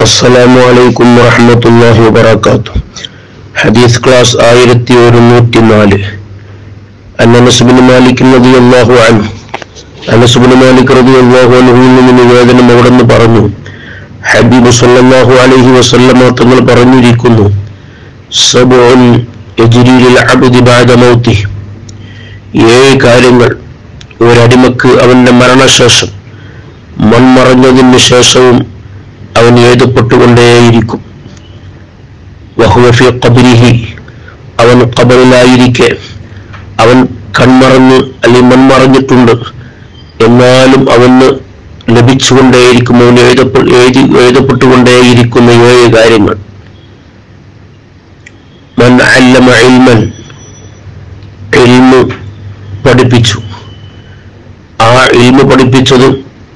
السلام عليكم ورحمة الله وبركاته حديث كلاس آيرتي ഒരുന്നൂറ്റി നാല് أن أنس بن مالك رضي الله عنه أنس بن مالك رضي الله عنه നിന്ന് നിവേദനം അവിടെ നിന്ന് പറഞ്ഞു ഹബീബ് സല്ലല്ലാഹു അലൈഹി വസല്ലമ തങ്ങൾ പറഞ്ഞിരിക്കുന്നു സബുൻ യജ്രിലിൽ അബ്ദി ബഅദ മൗതിഹി ഏഴ് കാര്യങ്ങൾ ഒരടിമക്ക് അവന്റെ മരണശേഷം മൺമറഞ്ഞതിന് ശേഷവും അവൻ എഴുതപ്പെട്ടുകൊണ്ടേയിരിക്കും വഹുവഫി ഖബരിഹി അവൻ ഖബറിലായിരിക്കെ അവൻ കൺമറഞ്ഞ് അല്ലെങ്കിൽ മൺമറഞ്ഞിട്ടുണ്ട് എന്നാലും അവന് ലഭിച്ചുകൊണ്ടേയിരിക്കും അവന് എഴുതപ്പെ എഴുതി എഴുതപ്പെട്ടുകൊണ്ടേയിരിക്കുന്ന ഏഴ് കാര്യങ്ങൾ മൻ അല്ലമ ഇൽമൻ ഇൽമു പഠിപ്പിച്ചു ആ ഇൽമു പഠിപ്പിച്ചത്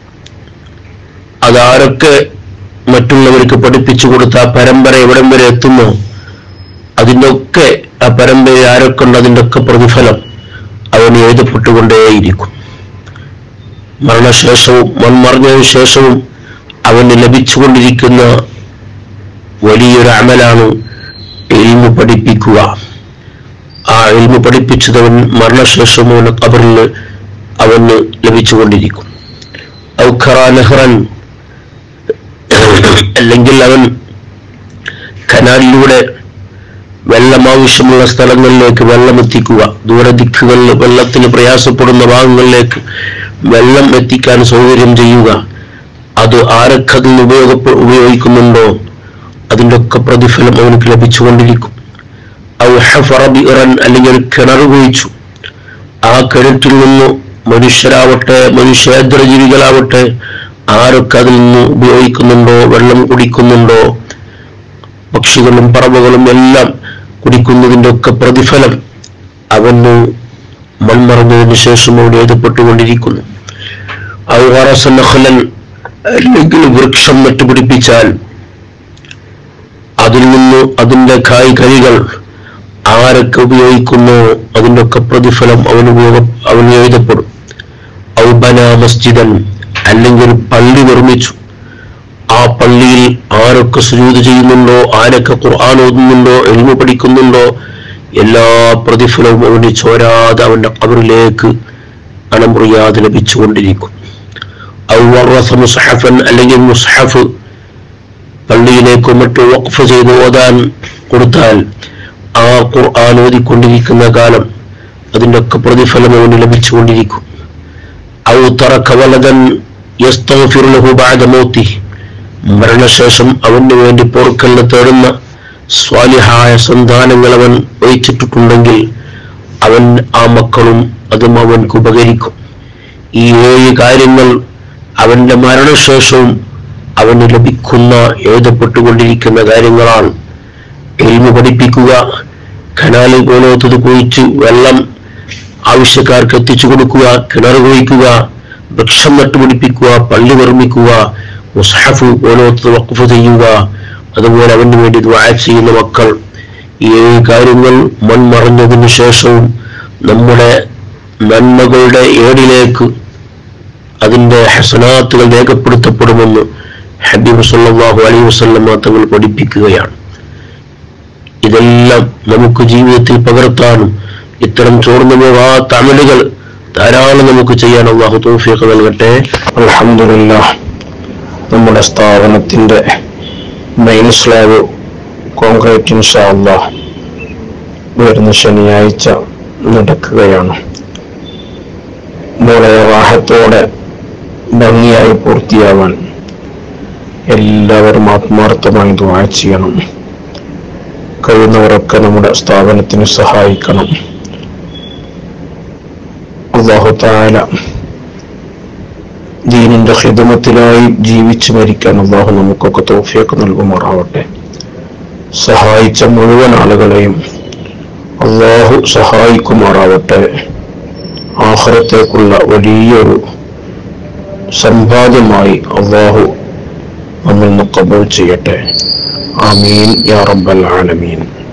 അതാരൊക്കെ മറ്റുള്ളവർക്ക് പഠിപ്പിച്ചു കൊടുത്ത ആ പരമ്പര എവിടം വരെ എത്തുന്നോ അതിൻ്റെ ഒക്കെ ആ പരമ്പര ആരൊക്കെ ഉണ്ട് അതിൻ്റെ ഒക്കെ പ്രതിഫലം അവന് എഴുതപ്പെട്ടുകൊണ്ടേയിരിക്കും മരണശേഷവും മൺമറഞ്ഞതിനു ശേഷവും അവന് ലഭിച്ചുകൊണ്ടിരിക്കുന്ന വലിയൊരു അമലാണ് എൽമു പഠിപ്പിക്കുക ആ എൽമു പഠിപ്പിച്ചത് അവൻ മരണശേഷം അവന് കബറിൽ അവന് ലഭിച്ചുകൊണ്ടിരിക്കും ഔഖറ നെഹ്റൻ അല്ലെങ്കിൽ അവൻ കനാലിലൂടെ വെള്ളം ആവശ്യമുള്ള സ്ഥലങ്ങളിലേക്ക് വെള്ളം എത്തിക്കുക ദൂരദിക്കുകളിൽ വെള്ളത്തിന് പ്രയാസപ്പെടുന്ന ഭാഗങ്ങളിലേക്ക് വെള്ളം എത്തിക്കാൻ സൗകര്യം ചെയ്യുക അത് ആരൊക്കെ അതിൽ ഉപയോഗ ഉപയോഗിക്കുന്നുണ്ടോ അതിൻ്റെ ഒക്കെ പ്രതിഫലം അവനക്ക് ലഭിച്ചുകൊണ്ടിരിക്കും ഔ ഹഫറ ബിറൻ അല്ലെങ്കിൽ ഒരു കിണർ കുഴിച്ചു ആ കിണറ്റിൽ നിന്ന് മനുഷ്യരാവട്ടെ മനുഷ്യേതര ജീവികളാവട്ടെ ആരൊക്കെ അതിൽ നിന്ന് ഉപയോഗിക്കുന്നുണ്ടോ വെള്ളം കുടിക്കുന്നുണ്ടോ പക്ഷികളും പറവകളും എല്ലാം കുടിക്കുന്നതിൻ്റെ ഒക്കെ പ്രതിഫലം അവന് മൺമറഞ്ഞതിന് ശേഷം അവിടെ എഴുതപ്പെട്ടുകൊണ്ടിരിക്കുന്നു ഔഹറസനഹലൻ അല്ലെങ്കിൽ വൃക്ഷം നട്ടുപിടിപ്പിച്ചാൽ അതിൽ നിന്ന് അതിൻ്റെ കായ് കഴികൾ ആരൊക്കെ ഉപയോഗിക്കുന്നു അതിൻ്റെ ഒക്കെ പ്രതിഫലം അവന് ഉപയോഗ അവന് എഴുതപ്പെടും ഔബന മസ്ജിദൻ അല്ലെങ്കിൽ ഒരു പള്ളി നിർമ്മിച്ചു ആ പള്ളിയിൽ ആരൊക്കെ സുജൂത് ചെയ്യുന്നുണ്ടോ ആരൊക്കെ ഖുർആൻ ഓതുന്നുണ്ടോ എളിമ പഠിക്കുന്നുണ്ടോ എല്ലാ പ്രതിഫലവും അവന് ചോരാതെ അവന്റെ കബറിലേക്ക് അണമുറിയാതെ ലഭിച്ചുകൊണ്ടിരിക്കും ഔ വറസ മുസ്ഹഫൻ അല്ലെങ്കിൽ മുസ്ഹഫ് പള്ളിയിലേക്കോ മറ്റോ വഖഫ് ചെയ്ത് ഓതാൻ കൊടുത്താൽ ആ ഖുർആൻ ഓതിക്കൊണ്ടിരിക്കുന്ന കാലം അതിൻ്റെ ഒക്കെ പ്രതിഫലം അവന് ലഭിച്ചുകൊണ്ടിരിക്കും ഔ തറക്ക വലതൻ യസ്തഗ്ഫിറു ലഹു ബഅദ മൗതിഹി മരണശേഷം അവന് വേണ്ടി പോർക്കലിന് തേടുന്ന സ്വാലിഹായ സന്താനങ്ങൾ അവൻ വഹിച്ചിട്ടുണ്ടെങ്കിൽ അവൻ ആ മക്കളും അതും അവൻക്ക് ഉപകരിക്കും ഈ ഏഴ് കാര്യങ്ങൾ അവന്റെ മരണശേഷവും അവന് ലഭിക്കുന്ന എഴുതപ്പെട്ടുകൊണ്ടിരിക്കുന്ന കാര്യങ്ങളാണ് എൽമ പഠിപ്പിക്കുക കനാല് പോലത്തത് കുഴിച്ച് വെള്ളം ആവശ്യക്കാർക്ക് എത്തിച്ചു കൊടുക്കുക കിണർ കുഴിക്കുക വൃക്ഷം നട്ടുപിടിപ്പിക്കുക പള്ളി നിർമ്മിക്കുക മുസ്ഹഫ് പോലത്തത് വഖഫ് ചെയ്യുക അതുപോലെ അവന് വേണ്ടി ദ്വാ ചെയ്യുന്ന മക്കൾ ഈ ഏഴ് കാര്യങ്ങൾ മൺമറഞ്ഞതിനു ശേഷവും നമ്മുടെ നന്മകളുടെ ഏടിലേക്ക് അതിൻ്റെ ഹസനാത്തുകൾ രേഖപ്പെടുത്തപ്പെടുമെന്ന് ഹബീബ് സല്ലല്ലാഹു അലൈഹി വസല്ലം തങ്ങൾ പഠിപ്പിക്കുകയാണ് ഇതെല്ലാം നമുക്ക് ജീവിതത്തിൽ പകർത്താനും ഇത്തരം ചോർന്നു പോകാത്ത അമലുകൾ ധാരാളം നമുക്ക് ചെയ്യാൻ അള്ളാഹു തൗഫീഖ് നൽകട്ടെ അൽഹംദുലില്ലാ നമ്മുടെ സ്ഥാപനത്തിന്റെ മെയിൻ സ്ലാബ് കോൺക്രീറ്റ് ഇൻഷാ അള്ളാഹ് വരുന്ന ശനിയാഴ്ച നടക്കുകയാണ് വളരെ റാഹത്തോടെ ഭംഗിയായി പൂർത്തിയാവാൻ എല്ലാവരും ആത്മാർത്ഥമായി ദ്വാ ചെയ്യണം കഴിയുന്നവരൊക്കെ നമ്മുടെ സ്ഥാപനത്തിന് സഹായിക്കണം അള്ളാഹു താല ദീനിന്റെ ഹിതമത്തിലായി ജീവിച്ചു മരിക്കാൻ അള്ളാഹു നമുക്കൊക്കെ തോഫിയൊക്കെ നൽകുമാറാവട്ടെ സഹായിച്ച മുഴുവൻ ആളുകളെയും അള്ളാഹു സഹായിക്കുമാറാവട്ടെ ആഹ്റത്തേക്കുള്ള വലിയൊരു സമ്പാദ്യമായി അള്ളാഹു നമ്മിൽ നിന്ന് കബൂൽ ചെയ്യട്ടെ ആമീൻ യാ റബ്ബൽ ആലമീൻ